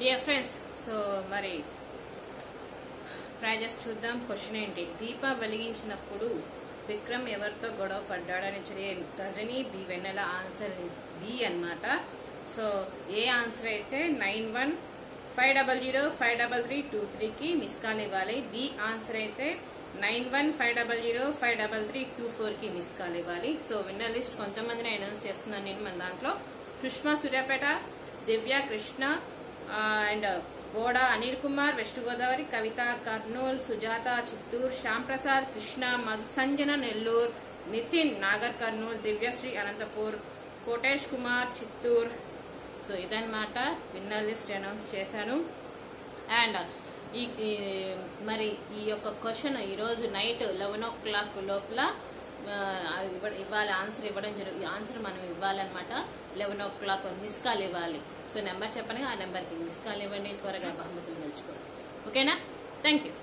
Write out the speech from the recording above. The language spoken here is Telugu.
డియర్ ఫ్రెండ్స్ సో మరి ప్రైజెస్ చూద్దాం క్వశ్చన్ ఏంటి దీప వెలిగించినప్పుడు విక్రమ్ ఎవరితో గొడవ పడ్డాడని చెప్పి Rajani B Vennela answer is B అన్నమాట సో ఏ ఆన్సర్ అయితే nine one five double zero five double three two త్రీకి మిస్ కాల్ ఇవ్వాలి బి ఆన్సర్ అయితే nine one five double zero five double three two ఫోర్కి మిస్ కాల్ ఇవ్వాలి సో విన్నర్ లిస్ట్ కొంతమందిని అనౌన్స్ చేస్తున్నాను నేను మన దాంట్లో Sushma Suryapet Divya Krishna and Boda Anil Kumar west Godavari Kavitha Kurnool Sujatha Chittoor Shyam Prasad Krishna Madhu Sanjana Nellore Nitin Nagar Kurnool Divyasri Anantapur Kotesh Kumar Chittoor so ఇదన్నమాట విన్నర్ లిస్ట్ అనౌన్స్ చేశాను అండ్ ఈ ఈ- మరి ఈ యొక్క క్వశ్చన్ ఈరోజు నైట్ లెవెన్ ఓ క్లాక్ లోపల ఆ, ఇవ్వ- ఇవ్వాలి ఆన్సర్ ఇవ్వడం జరుగు ఆన్సర్ మనం ఇవ్వాలన్నమాట eleven o'clock miss call ఇవ్వాలి సో నెంబర్ చెప్పండి ఆ నెంబర్కి మిస్ కాల్ ఇవ్వండి త్వరగా బహుమతులు గెలుచుకోండి ఓకేనా థ్యాంక్ యూ